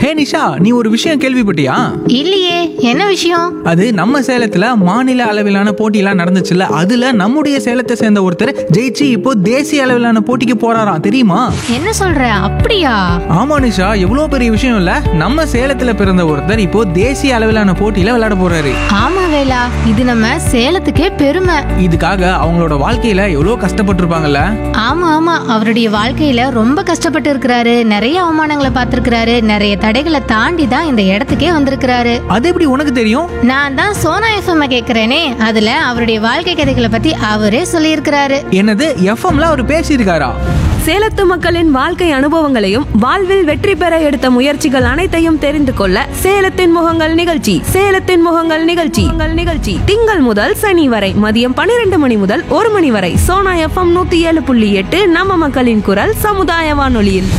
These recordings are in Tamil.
ஹே நிஷா நீ ஒரு விஷயம் கேள்விப்பட்டியா இல்லையே என்ன விஷயம் அது நம்ம சேலத்துல மாநில அளவிலான போட்டியெல்லாம் நடந்துச்சுல்ல அதுல நம்முடைய சேலத்தை சேர்ந்த ஒருத்தர் ஜெயிச்சு இப்போ தேசிய அளவிலான போட்டிக்கு போறாராம் தெரியுமா என்ன சொல்ற அப்படியா ஆமா நிஷா எவ்வளவு பெரிய விஷயம் இல்ல நம்ம சேலத்துல பிறந்த ஒருத்தர் இப்போ தேசிய அளவிலான போட்டியில விளையாட போறாரு ஆமா வேலா இது நம்ம சேலத்துக்கே பெருமை இதுக்காக அவங்களோட வாழ்க்கையில எவ்வளவு கஷ்டப்பட்டிருப்பாங்கல்ல ஆமா ஆமா அவருடைய வாழ்க்கையில ரொம்ப கஷ்டப்பட்டு இருக்கிறாரு நிறைய அவமானங்களை பார்த்திருக்கிறாரு நிறைய தடைகளை தாண்டி தான் இந்த இடத்துக்கே வந்திருக்கிறாரு அது எப்படி உனக்கு தெரியும் நான் தான் சோனா எஃப்எம் கேக்குறேனே அதுல அவருடைய வாழ்க்கை கதைகளை பத்தி அவரே சொல்லியிருக்கிறாரு என்னது எஃப்எம்ல அவர் பேசியிருக்காரா சேலத்து மக்களின் வாழ்க்கை அனுபவங்களையும் வாழ்வில் வெற்றி பெற எடுத்த முயற்சிகள் அனைத்தையும் தெரிந்து கொள்ள சேலத்தின் முகங்கள் நிகழ்ச்சி சேலத்தின் முகங்கள் நிகழ்ச்சி உங்கள் நிகழ்ச்சி திங்கள் முதல் சனி வரை மதியம் பன்னிரண்டு மணி முதல் ஒரு மணி வரை சோனா எஃப்எம் நூத்தி ஏழு புள்ளி எட்டு நம்ம மக்களின் குரல் சமுதாய வானொலியில்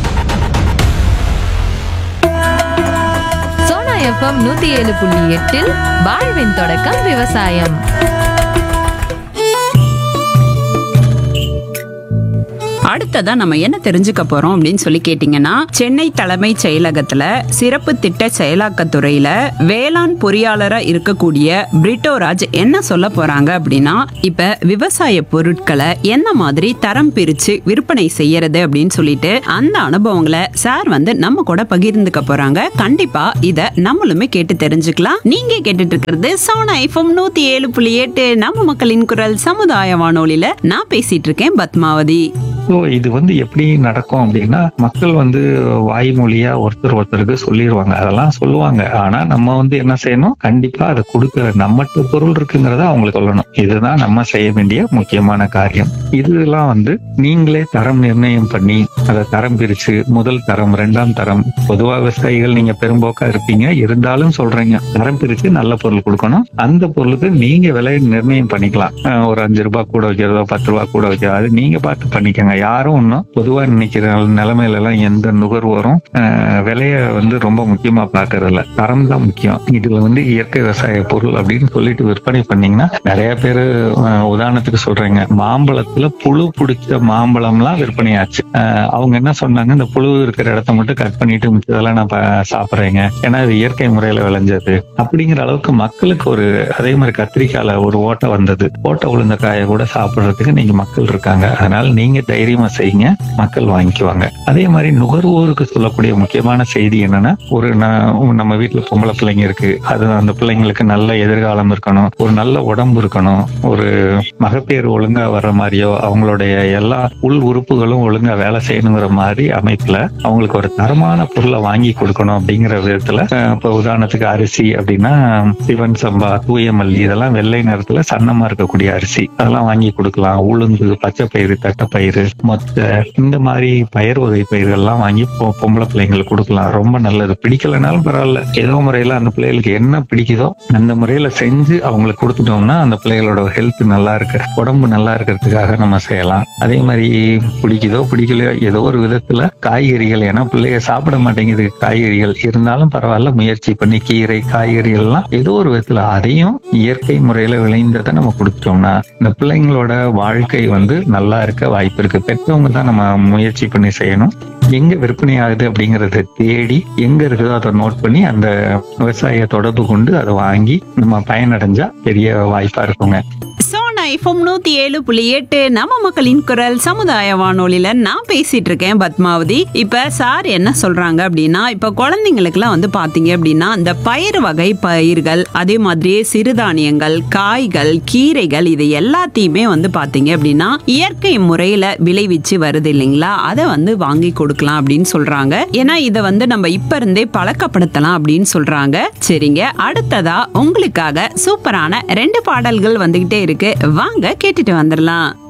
சோனா எஃப்எம் நூத்தி ஏழு புள்ளி எட்டில் வாழ்வின் தொடக்கம் விவசாயம் அடுத்ததா நம்ம என்ன தெரிஞ்சுக்க போறோம் அப்படின்னு சொல்லி கேட்டீங்கன்னா சென்னை தலைமைச் செயலகத்துல சிறப்பு திட்ட செயலாக்கத்துறையில வேளாண் பொறியாளரா இருக்கக்கூடிய பிரிட்டோராஜ் என்ன சொல்ல போறாங்க அப்படின்னா இப்ப விவசாய பொருட்களை என்ன மாதிரி தரம் பிரிச்சு விற்பனை செய்யறது அப்படின்னு சொல்லிட்டு அந்த அனுபவங்களை சார் வந்து நம்ம கூட பகிர்ந்துக்க போறாங்க கண்டிப்பா இத நம்மளுமே கேட்டு தெரிஞ்சுக்கலாம் நீங்க கேட்டுட்டு இருக்கிறது சோனா ஐஃபம் நூத்தி ஏழு புள்ளி எட்டு நம்ம மக்களின் குரல் சமுதாய வானொலியில நான் பேசிட்டு இருக்கேன் பத்மாவதி ஸோ இது வந்து எப்படி நடக்கும் அப்படின்னா மக்கள் வந்து வாய்மொழியா ஒருத்தர் ஒருத்தருக்கு சொல்லிடுவாங்க அதெல்லாம் சொல்லுவாங்க ஆனா நம்ம வந்து என்ன செய்யணும் கண்டிப்பா அதை கொடுக்க நம்மகிட்ட பொருள் இருக்குங்கிறத அவங்களுக்கு சொல்லணும் இதுதான் நம்ம செய்ய வேண்டிய முக்கியமான காரியம் இதெல்லாம் வந்து நீங்களே தரம் நிர்ணயம் பண்ணி அதை தரம் பிரிச்சு முதல் தரம் இரண்டாம் தரம் பொதுவா விவசாயிகள் நீங்க பெரும்போக்கா இருப்பீங்க இருந்தாலும் சொல்றீங்க தரம் பிரிச்சு நல்ல பொருள் கொடுக்கணும் அந்த பொருளுக்கு நீங்க விலை நிர்ணயம் பண்ணிக்கலாம் அஹ் ஒரு அஞ்சு ரூபாய் கூட வைக்கிறதோ பத்து ரூபாய் கூட வைக்கிறதோ அது நீங்க பார்த்து பண்ணிக்கோங்க யாரும் ஒன்றும் பொதுவா நினைக்கிற நிலைமையில எல்லாம் எந்த நுகர்வோரும் அஹ், விலைய வந்து ரொம்ப முக்கியமா பாக்குறது இல்ல தரம் தான் முக்கியம் இதுல வந்து இயற்கை விவசாய பொருள் அப்படின்னு சொல்லிட்டு விற்பனை பண்ணீங்கன்னா நிறைய பேர் உதாரணத்துக்கு சொல்றேங்க மாம்பழத்துல புழு பிடிச்ச மாம்பழம்லாம் விற்பனையாச்சு அஹ், அவங்க என்ன சொன்னாங்க இந்த புழு இருக்கிற இடத்த மட்டும் கட் பண்ணிட்டு மிச்சதெல்லாம் நான் ப- சாப்பிடுறேங்க ஏன்னா இது இயற்கை முறையில விளைஞ்சது அப்படிங்கிற அளவுக்கு மக்களுக்கு ஒரு அதே மாதிரி கத்திரிக்காயில ஒரு ஓட்டை வந்தது ஓட்டை விழுந்த காயை கூட சாப்பிடுறதுக்கு நீங்க மக்கள் இருக்காங்க அதனால நீங்க தைரியமா செய்யுங்க மக்கள் வாங்கிக்குவாங்க அதே மாதிரி நுகர்வோருக்கு சொல்லக்கூடிய முக்கியமான செய்தி என்னன்னா ஒரு ந- நம்ம வீட்டுல பொம்பளை பிள்ளைங்க இருக்கு அது அந்த பிள்ளைங்களுக்கு நல்ல எதிர்காலம் இருக்கணும் ஒரு நல்ல உடம்பு இருக்கணும் ஒரு மகப்பேறு ஒழுங்கா வர்ற மாதிரியோ அவங்களுடைய எல்லா உள் உறுப்புகளும் ஒழுங்கா வேலை செய்யணுங்கிற மாதிரி அமைப்புல அவங்களுக்கு ஒரு தரமான பொருளை வாங்கி கொடுக்கணும் அப்படிங்கிற விதத்துல அஹ், இப்ப உதாரணத்துக்கு அரிசி அப்படின்னா சிவன் சம்பா தூய மல்லி இதெல்லாம் வெள்ளை நிறத்துல சன்னமா இருக்கக்கூடிய அரிசி அதெல்லாம் வாங்கி கொடுக்கலாம் உளுந்து பச்சை பயிறு தட்டைப்பயிறு மொத்த இந்த மாதிரி பயிர் வகை பயிர்கள்லாம் வாங்கி பொ- பொம்பளை பிள்ளைங்களுக்கு கொடுக்கலாம் ரொம்ப நல்லது பிடிக்கலைனாலும் பரவாயில்ல ஏதோ முறையில அந்த பிள்ளைகளுக்கு என்ன பிடிக்குதோ அந்த முறையில செஞ்சு அவங்களுக்கு கொடுத்துட்டோம்னா அந்த பிள்ளைகளோட ஹெல்த் நல்லா இருக்கு உடம்பு நல்லா இருக்கிறதுக்காக நம்ம செய்யலாம் அதே மாதிரி பிடிக்குதோ பிடிக்கலையோ ஏதோ ஒரு விதத்துல காய்கறிகள் ஏன்னா பிள்ளைங்க சாப்பிட மாட்டேங்குது காய்கறிகள் இருந்தாலும் பரவாயில்ல முயற்சி பண்ணி கீரை காய்கறிகள்லாம் ஏதோ ஒரு விதத்துல அதையும் இயற்கை முறையில விளைந்ததை நம்ம கொடுத்துட்டோம்னா இந்த பிள்ளைங்களோட வாழ்க்கை வந்து நல்லா இருக்க வாய்ப்பு இருக்கு பெற்றவங்க தான் நம்ம முயற்சி பண்ணி செய்யணும் எங்க விற்பனை ஆகுது அப்படிங்கறத தேடி எங்க இருக்குதோ அதை நோட் பண்ணி அந்த விவசாயிய தொடர்பு கொண்டு அதை வாங்கி நம்ம பயனடைஞ்சா பெரிய வாய்ப்பா இருக்குங்க சோனா ஐஃபோம் நூத்தி ஏழு புள்ளி எட்டு நம்ம மக்களின் குரல் சமுதாய வானொலியில நான் பேசிட்டு இருக்கேன் பத்மாவதி இப்ப சார் என்ன சொல்றாங்க அப்படின்னா இப்ப குழந்தைங்களுக்குலாம் வந்து பாத்தீங்க அப்படின்னா இந்த பயிர் வகை பயிர்கள் அதே மாதிரியே சிறுதானியங்கள் காய்கள் கீரைகள் இது எல்லாத்தையுமே வந்து பாத்தீங்க அப்படின்னா இயற்கை முறையில விளைவிச்சு வருது இல்லைங்களா அதை வந்து வாங்கி கொடுக்கலாம் அப்படின்னு சொல்றாங்க ஏன்னா இதை வந்து நம்ம இப்ப இருந்தே பழக்கப்படுத்தலாம் அப்படின்னு சொல்றாங்க சரிங்க அடுத்ததா உங்களுக்காக சூப்பரான ரெண்டு பாடல்கள் வந்துகிட்டே இருக்கு வாங்க கேட்டுட்டு வந்துடலாம்